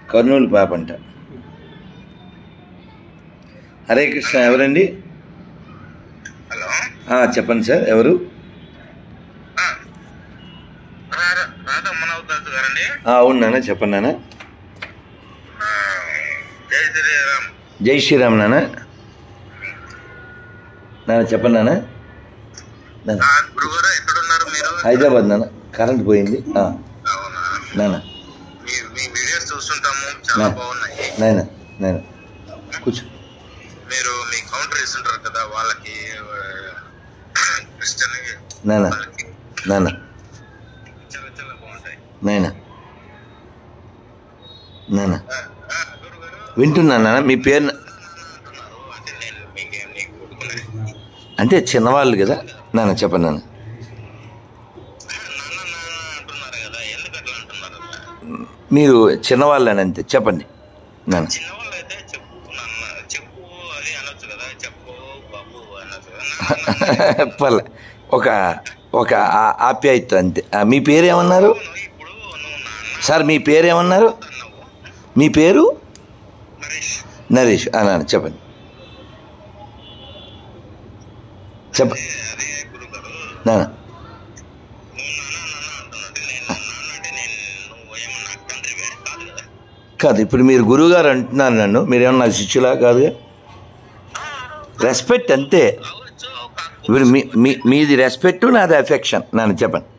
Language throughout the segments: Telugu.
కర్నూలు పాపంట హరే కృష్ణ ఎవరండి హలో ఆ, చెప్పండి సార్ ఎవరు ఆ, రా- రాధా మనోదాస్ గారండి ఆ, అవును నాన్న చెప్పండి నాన్న ఆ, జై శ్రీరామ్ జై శ్రీరామ్ నాన్న నాన్న చెప్పండి నాన్న నాన్న ఆ, గురుగారు ఎక్కడున్నారు మీరు హైదరాబాద్ నాన్న కరెంట్ పోయింది ఆ, అవునా నాన్న మీ మీ వీడియోస్ చూస్తుంటాము చాలా నా. బాగున్నాయి నాయన నాయన కూర్చో మీరు మీ కౌంటర్ ఇస్తుంటారు కదా వాళ్ళకి ఆ, క్రిస్టియన్ నాన్న వాళ్ళకి నాన్న చాలా చాలా బాగుంటాయి నాయన నాన్న ఆ, ఆ, గురుగారు వింటున్నా నాన్న మీ పేరు నా- అంటున్నారు అంటే నేను మీకు మీకు కొడుకునే అంటే చిన్నవాళ్ళు కదా నాన్న చెప్పండి నాన్న నాన్న నాన్న అంటున్నారు కదా ఎందుకు అట్లా అంటున్నారు అట్లా మీరు చిన్నవాళ్ళని అంతే చెప్పండి నాన్న చిన్నవాళ్ళు అయితే చెప్పు నాన్న చెప్పు అది అనొచ్చు కదా చెప్పు బాబు అనొచ్చు కదా నాన్న, నాన్న. పర్లే ఒక ఒక ఆ- ఆప్యాయత అంతే ఆ, మీ పేరు ఏమన్నారు నువ్వు ఇప్పుడు నువ్వు నాన్న సార్ మీ పేరు ఏమన్నారు అన్నావు మీ పేరు నరేష్ నరేష్ ఆ, నాన్న చెప్పండి చెప్ప అదే అదే గురుగారు నాన్న నువ్వు నాన్న నాన్న అంటున్నట్టు నేను నాన్న అంటే నేను నువ్వు ఏమన్నా తండ్రివే కాదు కదా కాదు ఇప్పుడు మీరు గురువుగారు అంటున్నారు నన్ను మీరేమన్నా నా శిష్యులా కాదుగా రెస్పెక్ట్ అంతే కావచ్చు కాకపోతే ఇప్పుడు మీ మీ మీది రెస్పెక్ట్ నాది అఫెక్షన్ నాన్న చెప్పండి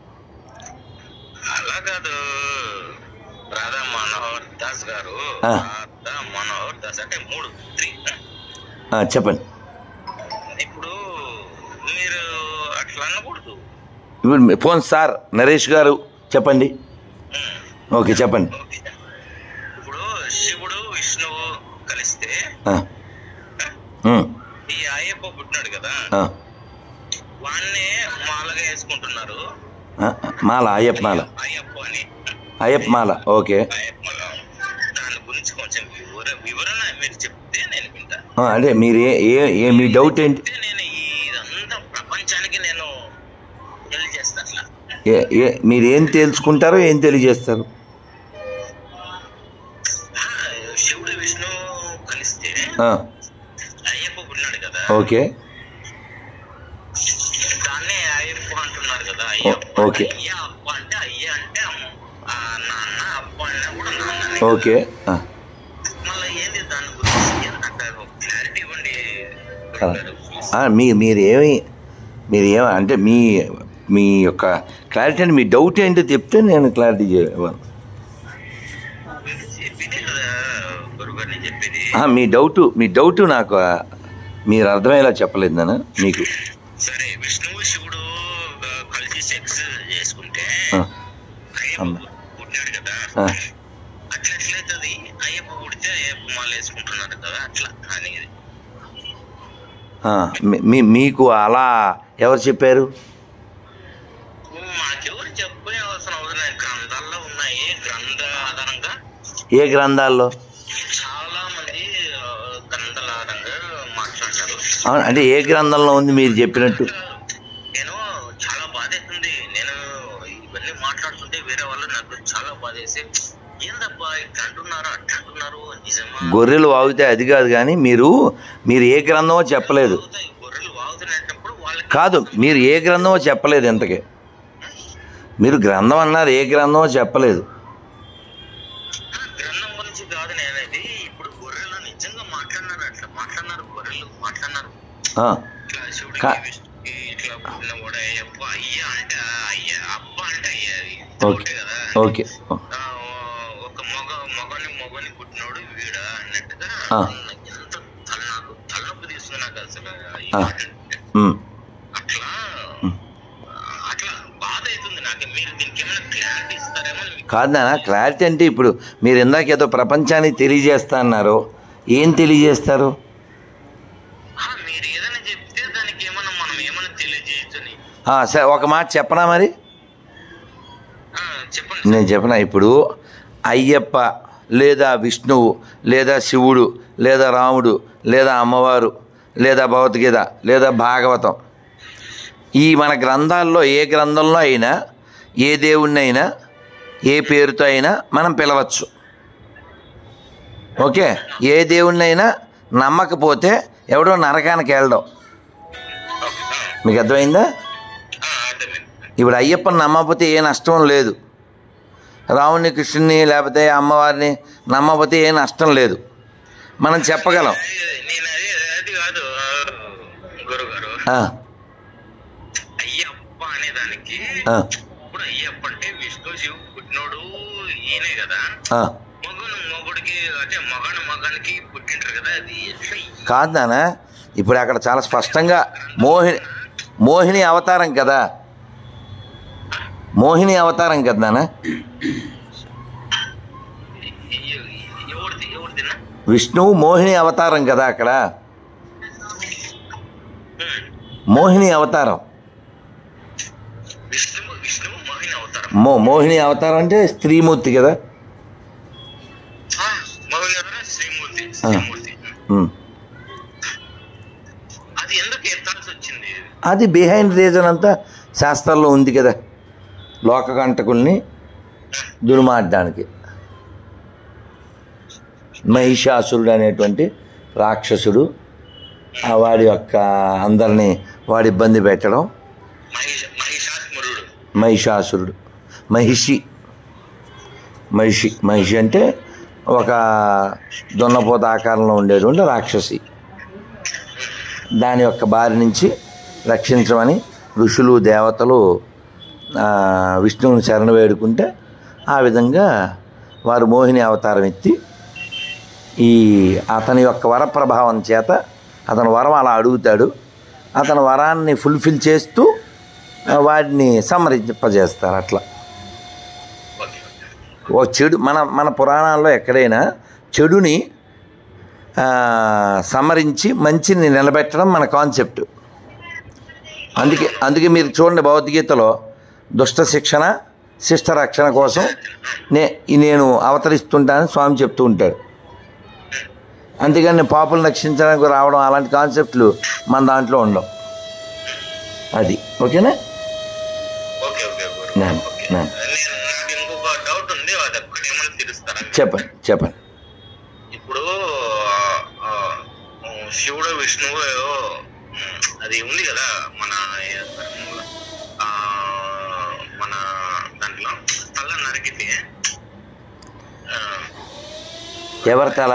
అలా కాదు రాధా మనోహర్ దాస్ గారు ఆ. రాధా మనోహర్ దాస్ అంటే మూడు త్రీ ఆ, చెప్పండి ఇప్పుడు మీరు అట్లా అనకూడదు ఇప్పుడు మీ- ఫోన్ సార్ నరేష్ గారు చెప్పండి ఓకే చెప్పండి ఓకే. ఇప్పుడు శివుడు విష్ణువు కలిస్తే ఆ, ఉమ్, ఈ అయ్యప్ప పుట్టినాడు కదా ఆ, వాన్నే మాలగా వేసుకుంటున్నారు ఆ, మాల అయ్యప్ప మాల అయ్యప్ప అని అయ్యప్ప మాల ఓకే అయ్యప్ప మాల. దాని గురించి కొంచెం వివర వివరణ మీరు చెప్తే నేను వింటా ఆ, అంటే మీరు ఏ ఏ ఏ మీ డౌట్ ఏంటి చెప్తే నేను ఇదంతా ప్రపంచానికి నేను తెలియజేస్తా అట్లా ఏ ఏ మీరు ఏం తెలుసుకుంటారో ఏం తెలియజేస్తారు ఆ, శివుడు విష్ణు కలిస్తే ఆ, అయ్యప్ప పుట్టినాడు కదా ఓకే దాన్నే అయ్యప్ప అంటున్నారు కదా అయ్యప్ప ఓకే. అయ్య అప్ప అంటే అయ్య అంటే అమ్మ. ఆ నాన్న అప్ప అంటే కూడా నాన్ననే ఓకే ఆ, మళ్ళీ ఏంది దాని గురించి అంటారు క్లారిటీ ఇవ్వండి కదా. ఆ, మీ మీరు ఏమి మీరు ఏమి అంటే మీ మీ యొక్క క్లారిటీ అంటే మీ డౌట్ ఏంటో చెప్తే నేను క్లారిటీ ఇవ్వను మీరు చెప్పింది కదా గురుగారు నేను చెప్పేది ఆ, మీ డౌట్ మీ డౌట్ నాకు ఆ, మీరు అర్థమయ్యేలా చెప్పలేదు నాన్న మీకు సరే విష్ణువు శివుడు ఆ, కలిసి సెక్స్ చేసుకుంటే ఆ, అయ్యప్ప అమ్మ. పుట్టినాడు కదా ఆ. అట్లా ఎట్లయితుంది అయ్యప్ప పుడితే అయ్యప్ప మాల వేసుకుంటున్నారు కదా అట్లా అనేది ఆ, మీ- మీ మీకు అలా ఎవరు చెప్పారు మాకెవరు చెప్పే అవసరం అవసరం లేదు. గ్రంథాల్లో ఉన్నాయి గ్రంథ ఆధారంగా ఏ గ్రంథాల్లో చాలా మంది ఆ, గ్రంథాల ఆధారంగా మాట్లాడినారు అవును, అంటే ఏ గ్రంథంలో ఉంది మీరు చెప్పినట్టు నేను చాలా బాధేస్తుంది నేను ఇవన్నీ మాట్లాడుతుంటే వేరే వాళ్ళు నాకు చాలా బాధేసి ఏందబ్బా ఇట్లా అంటున్నారు అట్లా అంటున్నారు నిజమా గొర్రెలు వాగితే అది కాదు కానీ మీరు మీరు ఏ గ్రంథమో చెప్పలేదు వాగుతాయి, గొర్రెలు వాగుతున్నప్పుడు వాళ్ళకి కాదు మీరు ఏ గ్రంథమో చెప్పలేదు ఇంతకీ మీరు గ్రంథం అన్నారు ఏ గ్రంథమో చెప్పలేదు ఆ, గ్రంథం గురించి కాదు నేనది ఇప్పుడు గొర్రెలు నిజంగా మాట్లాడినారు అట్లా మాట్లాడినారు గొర్రెలు మాట్లాడినారు ఆ, ఇట్లా శివుడికి కా- విష్ణుకి ఇట్లా పుట్టిన కూడా అయ్యప్ప అయ్య అంటే అయ్య అప్ప అంటే అయ్య అది ఓకే ఒకటే కదా ఓకే ఆ, ఒక మగ మగని మగని పుట్టినోడు వీడా అన్నట్టుగా ఆ. ఎంత తలనాకు తలనొప్పి తీస్తుంది నాకు అసలు ఈ ఆ. మాట అంటే. ఉమ్, అట్లా అట్లా బాధ అవుతుంది నాకు మీరు దీనికి ఏమైనా క్లారిటీ ఇస్తారేమో అని మీకు కాదు నాన్న క్లారిటీ అంటే ఇప్పుడు మీరు ఇందాక ఏదో ప్రపంచానికి తెలియజేస్తా అన్నారు ఏం తెలియజేస్తారు ఆ, మీరు ఏదైనా చెప్తే దానికి ఏమన్నా మనం ఏమైనా తెలియజేయచ్చని ఆ, సరే ఒక మాట చెప్పనా మరి ఆ, చెప్పండి నేను చెప్పనా ఇప్పుడు అయ్యప్ప లేదా విష్ణువు లేదా శివుడు లేదా రాముడు లేదా అమ్మవారు లేదా భగవద్గీత లేదా భాగవతం ఈ మన గ్రంథాల్లో ఏ గ్రంథంలో అయినా ఏ దేవుణ్ణి అయినా ఏ పేరుతో అయినా మనం పిలవచ్చు ఓకే ఏ దేవుణ్ణైనా నమ్మకపోతే ఎవడో నరకానికి వెళ్ళడం ఓకే ఆ, మీకు అర్థమైందా ఆ, అర్థమైంది ఇప్పుడు అయ్యప్పని నమ్మకపోతే ఏ నష్టం లేదు రాముని కృష్ణుని లేకపోతే అమ్మవారిని నమ్మకపోతే ఏ నష్టం లేదు మనం చెప్పగలం అదే, నేను అదే అది కాదు గురుగారు ఆ, అయ్యప్ప అనే దానికి ఆ, ఇప్పుడు అయ్యప్ప అంటే విష్ణు శివు పుట్టినోడు ఈయనే కదా ఆ. మగను మొగుడికి అంటే మగను మగానికి పుట్టింటారు కదా అది ఎట్లా కాదు నాన్న ఇప్పుడు అక్కడ చాలా స్పష్టంగా మోహిని మోహిని అవతారం కదా మోహిని అవతారం కదా నాన్న ఎవరిది ఎవరిదినా విష్ణువు మోహిని అవతారం కదా అక్కడ మోహిని అవతారం విష్ణువు విష్ణువు మోహిని అవతారం మో మోహిని అవతారం అంటే స్త్రీమూర్తి కదా ఆ, మోహిని అవతారం శ్రీమూర్తి శ్రీమూర్తి ఉమ్. అది ఎందుకు ఎత్తాల్సి వచ్చింది అది బిహైండ్ రీజన్ అంతా శాస్త్రాల్లో ఉంది కదా లోకకంటకుల్ని దుర్మార్గానికి మహిషాసురుడు అనేటువంటి రాక్షసుడు ఆ వాడి యొక్క అందరినీ వాడి ఇబ్బంది పెట్టడం మహిష మహిషాస్మరుడు మహిషాసురుడు మహిషి మహిషి మహిషి అంటే ఒక దున్నపోత ఆకారంలో ఉండేటువంటి రాక్షసి దాని యొక్క బారి నుంచి రక్షించమని ఋషులు దేవతలు ఆ, విష్ణువుని శరణ వేడుకుంటే ఆ విధంగా వారు మోహిని అవతారం ఎత్తి ఈ అతని యొక్క వర ప్రభావం చేత అతను వరం అలా అడుగుతాడు అతని వరాన్ని ఫుల్ఫిల్ చేస్తూ ఆ, వాడిని సమరింపజేస్తారు అట్లా ఓకే ఓ చెడు మన మన పురాణాల్లో ఎక్కడైనా చెడుని ఆ, సమరించి మంచిని నిలబెట్టడం మన కాన్సెప్ట్ అందుకే అందుకే మీరు చూడండి భగవద్గీతలో దుష్ట శిక్షణ శిష్ట రక్షణ కోసం నే నేను అవతరిస్తుంటానని స్వామి చెప్తూ ఉంటాడు అందుకని పాపులను రక్షించడానికి రావడం అలాంటి కాన్సెప్ట్లు మన దాంట్లో ఉండవు అది ఓకేనా ఓకే ఓకే గురు. నాన్న, ఓకే. నాన్న. నేను నాకు ఇంకొక డౌట్ ఉంది అది ఒక్కటి ఏమైనా తెలుస్తారా చెప్పండి చెప్పండి ఇప్పుడు ఆ, ఆ, శివుడు విష్ణువు ఉమ్, అది ఉంది కదా మన ఏ ధర్మంలో, ఆ, మన దాంట్లో తల నరికితే ఆ, ఎవరి తల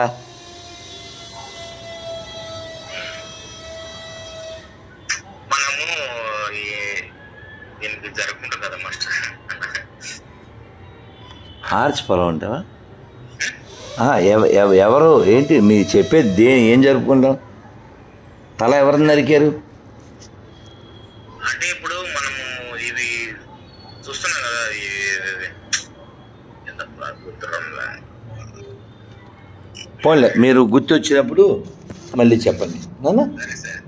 మనము ఈ దీనికి జరుపుకుంటాం కదా మాస్టర్ ఆర్చ్ పొలం ఉంటావా ఆ, ఎవ- ఎవ- ఎవరు ఏంటి మీరు చెప్పేది దే ఏం జరుపుకుంటాం తల ఎవరిని నరికారు అంటే ఇప్పుడు మనము ఇవి చూస్తున్నాం కదా ఈ ఇది- ఎంత గుర్తురంలా పోన్లే మీరు గుర్తొచ్చినప్పుడు మళ్ళీ చెప్పండి నాన్న సరే సరే